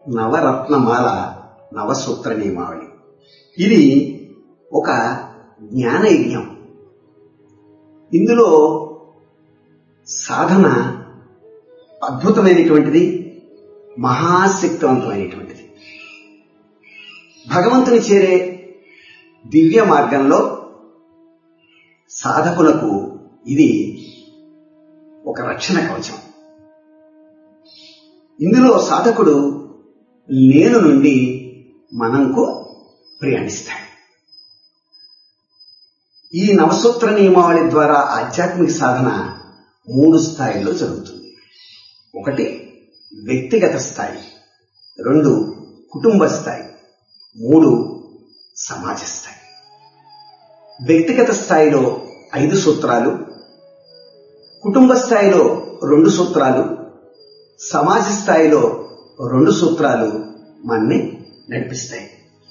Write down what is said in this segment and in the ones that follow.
నవరత్నమాల నవసూత్ర నియమావళి ఇది ఒక జ్ఞాన యజ్ఞం ఇందులో సాధన అద్భుతమైనటువంటిది మహాశక్తివంతమైనటువంటిది భగవంతుని చేరే దివ్య మార్గంలో సాధకులకు ఇది ఒక రక్షణ కవచం ఇందులో సాధకుడు నేను నుండి మనంకు ప్రయాణిస్తాడు ఈ నవసూత్ర నియమావళి ద్వారా ఆధ్యాత్మిక సాధన మూడు స్థాయిల్లో జరుగుతుంది ఒకటి వ్యక్తిగత స్థాయి రెండు కుటుంబ స్థాయి మూడు సమాజ స్థాయి వ్యక్తిగత స్థాయిలో ఐదు సూత్రాలు కుటుంబ స్థాయిలో రెండు సూత్రాలు సమాజ స్థాయిలో రెండు సూత్రాలు మన్ని నడిపిస్తాయి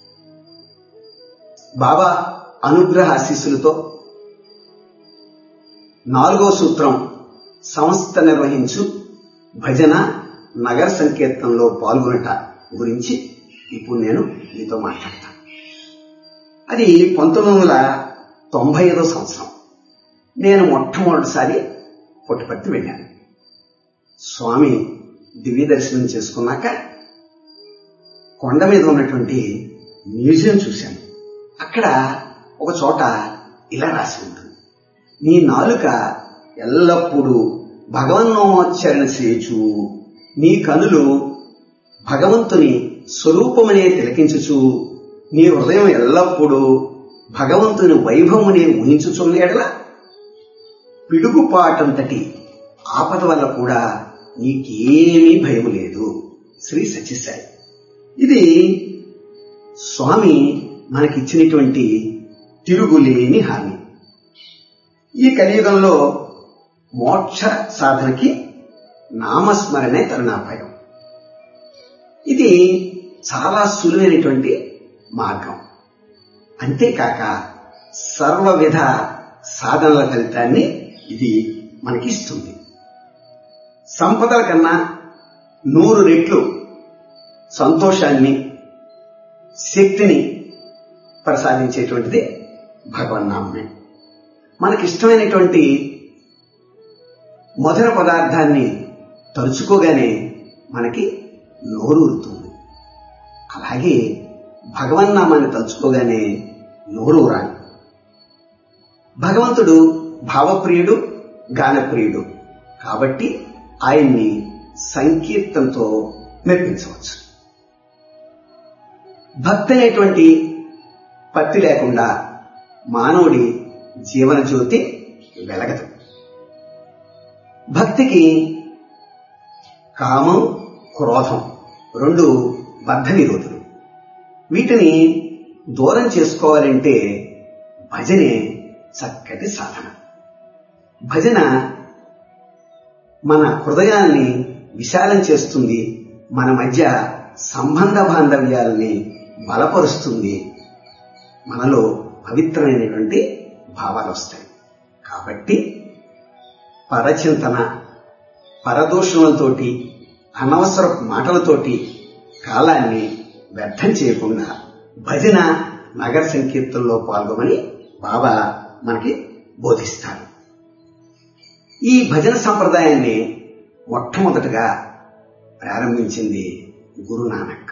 బాబా అనుగ్రహ ఆశీస్సులతో నాలుగో సూత్రం సంస్థ నిర్వహించు భజన నగర సంకీర్తనలో పాల్గొనట గురించి ఇప్పుడు నేను మీతో మాట్లాడతాను అది పంతొమ్మిది వందల తొంభై ఐదో సంవత్సరం నేను మొట్టమొదటిసారి పుట్టపర్తి వెళ్ళాను స్వామి దివ్య దర్శనం చేసుకున్నాక కొండ మీద ఉన్నటువంటి మ్యూజియం చూశాను అక్కడ ఒక చోట ఇలా రాసి ఉంటుంది నీ నాలుక ఎల్లప్పుడూ భగవన్నోమోచ్చరణ చేచు నీ కనులు భగవంతుని స్వరూపమనే తిలకించుచు నీ హృదయం ఎల్లప్పుడూ భగవంతుని వైభవమునే ఊహించుచున్న పిడుగుపాటంతటి ఆపద వల్ల కూడా నీకేమీ భయం లేదు శ్రీ సత్యసాయి ఇది స్వామి మనకిచ్చినటువంటి తిరుగులేని హామీ ఈ కలియుగంలో మోక్ష సాధనకి నామస్మరణే తరుణాపాయం ఇది చాలా సులువైనటువంటి మార్గం అంతేకాక సర్వవిధ సాధనల ఫలితాన్ని ఇది మనకిస్తుంది సంపదల కన్నా నూరు రెట్లు సంతోషాన్ని శక్తిని ప్రసాదించేటువంటిది భగవన్నామే మనకిష్టమైనటువంటి మధుర పదార్థాన్ని తలుచుకోగానే మనకి నోరూరుతుంది అలాగే భగవన్నామాన్ని తలుచుకోగానే నోరూరాలి భగవంతుడు భావప్రియుడు గానప్రియుడు కాబట్టి ఆయన్ని సంకీర్తంతో మెప్పించవచ్చు భక్తి అనేటువంటి పత్తి లేకుండా మానవుడి జీవన జ్యోతి వెలగదు భక్తికి కామం క్రోధం రెండు బద్ధ నిరోధులు వీటిని దూరం చేసుకోవాలంటే భజనే చక్కటి సాధన భజన మన హృదయాల్ని విశాలం చేస్తుంది మన మధ్య సంబంధ బాంధవ్యాలని బలపరుస్తుంది మనలో పవిత్రమైనటువంటి భావాలు వస్తాయి కాబట్టి పరచింతన పరదూషణలతోటి అనవసర మాటలతోటి కాలాన్ని వ్యర్థం చేయకుండా భజన నగర సంకీర్తనలో పాల్గొమని బాబా మనకి బోధిస్తారు ఈ భజన సంప్రదాయాన్ని మొట్టమొదటగా ప్రారంభించింది గురునానక్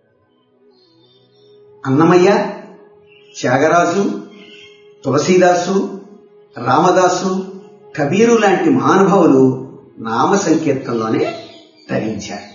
అన్నమయ్య త్యాగరాజు తులసీదాసు రామదాసు కబీరు లాంటి మహానుభావులు నామ సంకీర్తనలోనే ధరించారు